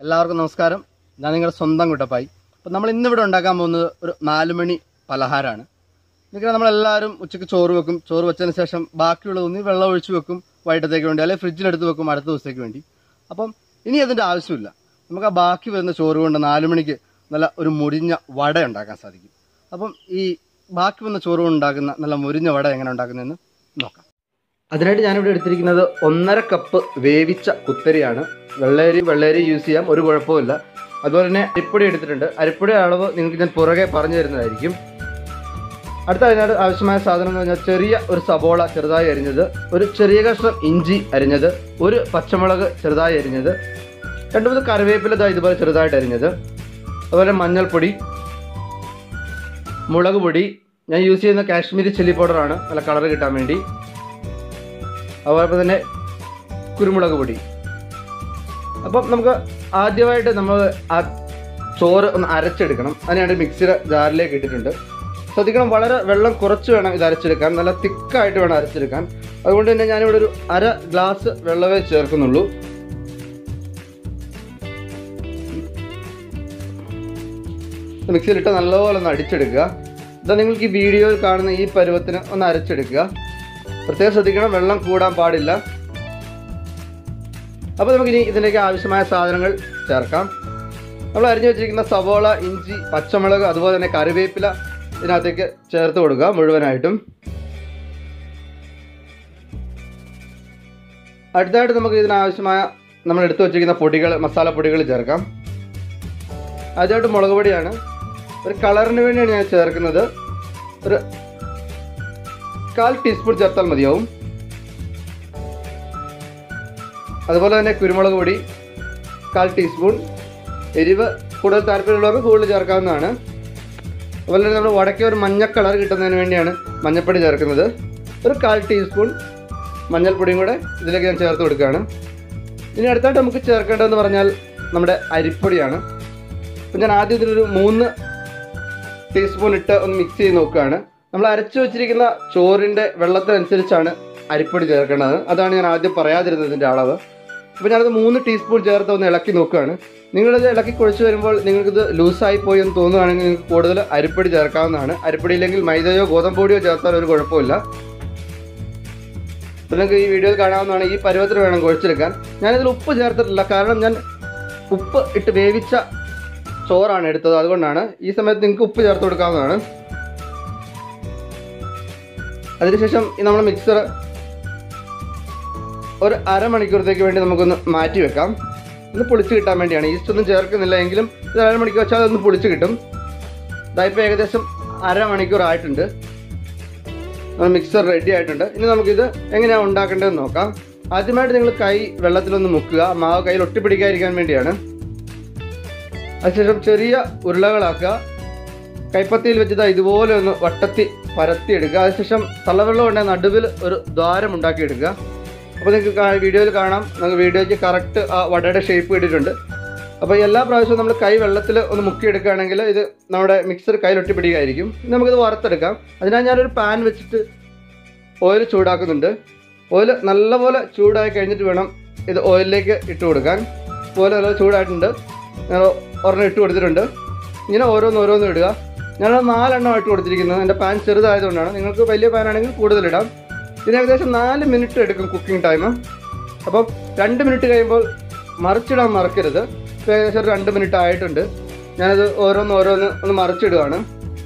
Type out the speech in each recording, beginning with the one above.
എല്ലാവർക്കും നമസ്കാരം ഞാൻ നിങ്ങളുടെ സ്വന്തം കുട്ടപ്പായി അപ്പം നമ്മൾ ഇന്നിവിടെ ഉണ്ടാക്കാൻ പോകുന്നത് ഒരു നാല് മണി പലഹാരമാണ് എന്നിട്ട് നമ്മളെല്ലാവരും ഉച്ചയ്ക്ക് ചോറ് വെക്കും ചോറ് വെച്ചതിന് ശേഷം ബാക്കിയുള്ള ഒന്നി വെള്ളം ഒഴിച്ച് വെക്കും വൈകിട്ടത്തേക്ക് വേണ്ടി അല്ലെങ്കിൽ ഫ്രിഡ്ജിലെടുത്ത് വെക്കും അടുത്ത ദിവസത്തേക്ക് വേണ്ടി അപ്പം ഇനി അതിൻ്റെ ആവശ്യമില്ല നമുക്ക് ആ ബാക്കി വരുന്ന ചോറ് കൊണ്ട് നാല് മണിക്ക് നല്ല ഒരു മുരിഞ്ഞ വട ഉണ്ടാക്കാൻ സാധിക്കും അപ്പം ഈ ബാക്കി വന്ന ചോറ് കൊണ്ട് ഉണ്ടാക്കുന്ന നല്ല മുരിഞ്ഞ വട എങ്ങനെ ഉണ്ടാക്കുന്നതെന്ന് നോക്കാം അതിനായിട്ട് ഞാനിവിടെ എടുത്തിരിക്കുന്നത് ഒന്നര കപ്പ് വേവിച്ച കുത്തരിയാണ് വെള്ളരി വെള്ളരി യൂസ് ചെയ്യാം ഒരു കുഴപ്പമില്ല അതുപോലെ തന്നെ അരിപ്പൊടി എടുത്തിട്ടുണ്ട് അരിപ്പൊടി അളവ് നിങ്ങൾക്ക് ഞാൻ പുറകെ പറഞ്ഞു തരുന്നതായിരിക്കും അടുത്ത അതിനകത്ത് ആവശ്യമായ സാധനം എന്ന് പറഞ്ഞാൽ ചെറിയ ഒരു സബോള ചെറുതായി അരിഞ്ഞത് ഒരു ചെറിയ കഷ്ണം ഇഞ്ചി അരിഞ്ഞത് ഒരു പച്ചമുളക് ചെറുതായി അരിഞ്ഞത് രണ്ട് മൂന്ന് കറിവേപ്പില ദാ ഇതുപോലെ ചെറുതായിട്ട് അരിഞ്ഞത് അതുപോലെ മഞ്ഞൾപ്പൊടി മുളക് പൊടി ഞാൻ യൂസ് ചെയ്യുന്ന കാശ്മീരി ചില്ലി പൗഡറാണ് നല്ല കളർ കിട്ടാൻ വേണ്ടി അതുപോലെ തന്നെ കുരുമുളക് പൊടി അപ്പം നമുക്ക് ആദ്യമായിട്ട് നമ്മൾ ആ ചോറ് ഒന്ന് അരച്ചെടുക്കണം അതിനായിട്ട് മിക്സിയുടെ ജാറിലേക്ക് ഇട്ടിട്ടുണ്ട് ശ്രദ്ധിക്കണം വളരെ വെള്ളം കുറച്ച് വേണം ഇത് അരച്ചെടുക്കാൻ നല്ല തിക്കായിട്ട് വേണം അരച്ചെടുക്കാൻ അതുകൊണ്ട് തന്നെ ഞാനിവിടെ ഒരു അര ഗ്ലാസ് വെള്ളമേ ചേർക്കുന്നുള്ളൂ മിക്സിയിലിട്ട് നല്ലപോലെ ഒന്ന് അടിച്ചെടുക്കുക ഇതാ നിങ്ങൾക്ക് ഈ വീഡിയോയിൽ കാണുന്ന ഈ പരുവത്തിന് ഒന്ന് അരച്ചെടുക്കുക പ്രത്യേകം ശ്രദ്ധിക്കണം വെള്ളം കൂടാൻ പാടില്ല അപ്പോൾ നമുക്കിനി ഇതിലേക്ക് ആവശ്യമായ സാധനങ്ങൾ ചേർക്കാം നമ്മൾ അരിഞ്ഞു വെച്ചിരിക്കുന്ന സവോള ഇഞ്ചി പച്ചമുളക് അതുപോലെ തന്നെ കറിവേപ്പില ഇതിനകത്തേക്ക് ചേർത്ത് കൊടുക്കുക മുഴുവനായിട്ടും അടുത്തായിട്ട് നമുക്ക് ഇതിനാവശ്യമായ നമ്മൾ എടുത്തു വെച്ചിരിക്കുന്ന പൊടികൾ മസാല പൊടികൾ ചേർക്കാം ആദ്യമായിട്ട് മുളക് പൊടിയാണ് ഒരു കളറിന് വേണ്ടിയാണ് ഞാൻ ചേർക്കുന്നത് ഒരു കാൽ ടീസ്പൂൺ ചേർത്താൽ മതിയാവും അതുപോലെ തന്നെ കുരുമുളക് പൊടി കാൽ ടീസ്പൂൺ എരിവ് കൂടുതൽ താല്പര്യമുള്ളവർക്ക് കൂടുതൽ ചേർക്കാവുന്നതാണ് അതുപോലെ തന്നെ നമ്മൾ വടക്കേ ഒരു മഞ്ഞ കളർ കിട്ടുന്നതിന് വേണ്ടിയാണ് മഞ്ഞൾപ്പൊടി ചേർക്കുന്നത് ഒരു കാൽ ടീസ്പൂൺ മഞ്ഞൾപ്പൊടിയും കൂടെ ഇതിലേക്ക് ഞാൻ ചേർത്ത് കൊടുക്കുകയാണ് ഇനി അടുത്തായിട്ട് നമുക്ക് ചേർക്കേണ്ടതെന്ന് പറഞ്ഞാൽ നമ്മുടെ അരിപ്പൊടിയാണ് അപ്പം ഞാൻ ആദ്യം ഇതിലൊരു മൂന്ന് ടീസ്പൂൺ ഇട്ട് ഒന്ന് മിക്സ് ചെയ്ത് നോക്കുകയാണ് നമ്മൾ അരച്ചു വെച്ചിരിക്കുന്ന ചോറിൻ്റെ വെള്ളത്തിനനുസരിച്ചാണ് അരിപ്പൊടി ചേർക്കേണ്ടത് അതാണ് ഞാൻ ആദ്യം പറയാതിരുന്നതിൻ്റെ അളവ് അപ്പോൾ ഞാനത് മൂന്ന് ടീസ്പൂൺ ചേർത്ത് ഒന്ന് ഇളക്കി നോക്കുകയാണ് നിങ്ങളിത് ഇളക്കി കുഴച്ച് വരുമ്പോൾ നിങ്ങൾക്കിത് ലൂസായി പോയി എന്ന് തോന്നുകയാണെങ്കിൽ നിങ്ങൾക്ക് കൂടുതൽ അരിപ്പൊടി ചേർക്കാവുന്നതാണ് അരിപ്പൊടി ഇല്ലെങ്കിൽ മൈദയോ ഗോതമ്പ് പൊടിയോ ചേർത്താൽ ഒരു കുഴപ്പമില്ല അപ്പോൾ നിങ്ങൾക്ക് ഈ വീഡിയോയിൽ കാണാവുന്നതാണ് ഈ പരുവത്തിന് വേണം കുഴച്ചെടുക്കാൻ ഞാനിതിൽ ഉപ്പ് ചേർത്തിട്ടില്ല കാരണം ഞാൻ ഉപ്പ് ഇട്ട് വേവിച്ച ചോറാണ് എടുത്തത് അതുകൊണ്ടാണ് ഈ സമയത്ത് നിങ്ങൾക്ക് ഉപ്പ് ചേർത്ത് കൊടുക്കാവുന്നതാണ് അതിനുശേഷം ഈ നമ്മുടെ മിക്സർ ഒരു അരമണിക്കൂറത്തേക്ക് വേണ്ടി നമുക്കൊന്ന് മാറ്റി വെക്കാം ഒന്ന് പൊളിച്ച് കിട്ടാൻ വേണ്ടിയാണ് ഈസ്റ്റ് ഒന്നും ചേർക്കുന്നില്ല എങ്കിലും ഇത് അരമണിക്കൂർ വെച്ചാൽ അതൊന്ന് പൊളിച്ച് കിട്ടും ഇതായിപ്പോൾ ഏകദേശം അരമണിക്കൂർ ആയിട്ടുണ്ട് നമ്മുടെ മിക്സർ റെഡി ആയിട്ടുണ്ട് ഇനി നമുക്കിത് എങ്ങനെയാണ് ഉണ്ടാക്കേണ്ടതെന്ന് നോക്കാം ആദ്യമായിട്ട് നിങ്ങൾ കൈ വെള്ളത്തിലൊന്ന് മുക്കുക മാവ് കയ്യിൽ ഒട്ടിപ്പിടിക്കാതിരിക്കാൻ വേണ്ടിയാണ് അതിനുശേഷം ചെറിയ ഉരുളകളാക്കുക കൈപ്പത്തിയിൽ വെച്ചത് ഇതുപോലെ ഒന്ന് വട്ടത്തി പരത്തിയെടുക്കുക അതിനുശേഷം തള്ളവെള്ളം ഉണ്ടെങ്കിൽ നടുവിൽ ഒരു ദ്വാരം ഉണ്ടാക്കിയെടുക്കുക അപ്പോൾ നിങ്ങൾക്ക് വീഡിയോയിൽ കാണാം നമുക്ക് വീഡിയോയ്ക്ക് കറക്റ്റ് ആ വടയുടെ ഷേപ്പ് കിട്ടിയിട്ടുണ്ട് അപ്പോൾ എല്ലാ പ്രാവശ്യവും നമ്മൾ കൈ വെള്ളത്തിൽ ഒന്ന് മുക്കിയെടുക്കുകയാണെങ്കിൽ ഇത് നമ്മുടെ മിക്സർ കയ്യിൽ ഒട്ടിപ്പിടിക്കായിരിക്കും ഇനി നമുക്കിത് വറുത്തെടുക്കാം അതിനായി ഞാനൊരു പാൻ വെച്ചിട്ട് ഓയിൽ ചൂടാക്കുന്നുണ്ട് ഓയിൽ നല്ലപോലെ ചൂടായി കഴിഞ്ഞിട്ട് വേണം ഇത് ഓയിലിലേക്ക് ഇട്ട് കൊടുക്കാൻ ഓയിൽ നല്ല ചൂടായിട്ടുണ്ട് ഞാൻ ഒരെണ്ണം ഇട്ട് കൊടുത്തിട്ടുണ്ട് ഇങ്ങനെ ഓരോന്ന് ഓരോന്നും ഇടുക ഞാനത് നാലെണ്ണം ഇട്ട് കൊടുത്തിരിക്കുന്നത് എൻ്റെ പാൻ ചെറുതായതുകൊണ്ടാണ് നിങ്ങൾക്ക് വലിയ പാനാണെങ്കിൽ കൂടുതലിടാം ഇതിന് ഏകദേശം നാല് മിനിറ്റ് എടുക്കും കുക്കിംഗ് ടൈം അപ്പം രണ്ട് മിനിറ്റ് കഴിയുമ്പോൾ മറിച്ചിടാൻ മറക്കരുത് ഇപ്പോൾ ഏകദേശം ഒരു രണ്ട് മിനിറ്റ് ആയിട്ടുണ്ട് ഞാനത് ഓരോന്ന് ഓരോന്ന് ഒന്ന് മറിച്ചിടുകയാണ്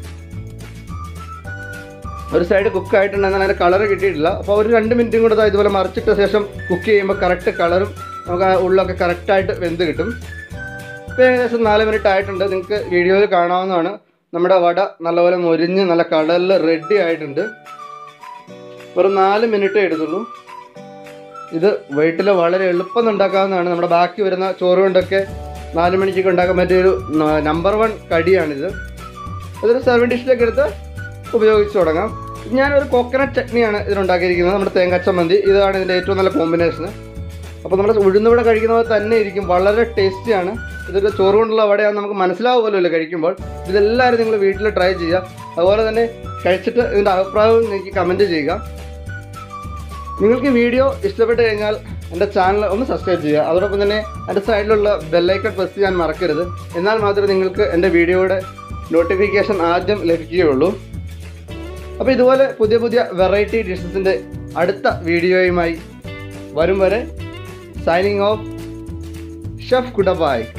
ഒരു സൈഡ് കുക്ക് ആയിട്ടുണ്ടെന്നാൽ അതിൻ്റെ കളർ കിട്ടിയിട്ടില്ല അപ്പോൾ ഒരു രണ്ട് മിനിറ്റും കൂടെ ദാ ഇതുപോലെ മറിച്ചിട്ട ശേഷം കുക്ക് ചെയ്യുമ്പോൾ കറക്റ്റ് കളറും നമുക്ക് ആ ഉള്ളൊക്കെ കറക്റ്റായിട്ട് വെന്ത് കിട്ടും ഇപ്പോൾ ഏകദേശം നാല് മിനിറ്റ് ആയിട്ടുണ്ട് നിങ്ങൾക്ക് വീഡിയോയിൽ കാണാവുന്നതാണ് നമ്മുടെ വട നല്ലപോലെ മൊരിഞ്ഞ് നല്ല കളറിൽ റെഡി ആയിട്ടുണ്ട് വെറും നാല് മിനിറ്റേ എടുത്തുള്ളൂ ഇത് വീട്ടിൽ വളരെ എളുപ്പം ഉണ്ടാക്കാവുന്നതാണ് നമ്മുടെ ബാക്കി വരുന്ന ചോറ് കൊണ്ടൊക്കെ നാല് മണിക്കൊക്കെ ഉണ്ടാക്കാൻ പറ്റിയൊരു നമ്പർ വൺ കടിയാണിത് അതൊരു സെർവിങ് ഡിഷിലേക്ക് എടുത്ത് ഉപയോഗിച്ച് തുടങ്ങാം ഞാനൊരു കോക്കനട്ട് ചട്നിയാണ് ഇതിനുണ്ടാക്കിയിരിക്കുന്നത് നമ്മുടെ തേങ്ങാച്ചമ്മന്തി ഇതാണ് ഇതിൻ്റെ ഏറ്റവും നല്ല കോമ്പിനേഷന് അപ്പോൾ നമ്മൾ ഉഴുന്നുവട കഴിക്കുന്നത് തന്നെ ഇരിക്കും വളരെ ടേസ്റ്റിയാണ് ഇതൊരു ചോറ് കൊണ്ടുള്ള വടയാണ് നമുക്ക് മനസ്സിലാവുമല്ലോ കഴിക്കുമ്പോൾ ഇതെല്ലാവരും നിങ്ങൾ വീട്ടിൽ ട്രൈ ചെയ്യുക അതുപോലെ തന്നെ കഴിച്ചിട്ട് ഇതിൻ്റെ അഭിപ്രായവും എനിക്ക് കമൻറ്റ് ചെയ്യുക നിങ്ങൾക്ക് വീഡിയോ ഇഷ്ടപ്പെട്ട് കഴിഞ്ഞാൽ എൻ്റെ ചാനൽ ഒന്ന് സബ്സ്ക്രൈബ് ചെയ്യുക അതോടൊപ്പം തന്നെ എൻ്റെ സൈഡിലുള്ള ബെല്ലൈക്കൺ പ്രസ് ചെയ്യാൻ മറക്കരുത് എന്നാൽ മാത്രമേ നിങ്ങൾക്ക് എൻ്റെ വീഡിയോയുടെ നോട്ടിഫിക്കേഷൻ ആദ്യം ലഭിക്കുകയുള്ളൂ അപ്പോൾ ഇതുപോലെ പുതിയ പുതിയ വെറൈറ്റി ഡിഷസിൻ്റെ അടുത്ത വീഡിയോയുമായി വരും വരെ സൈനിങ് ഓഫ് ഷെഫ് കുടബായ്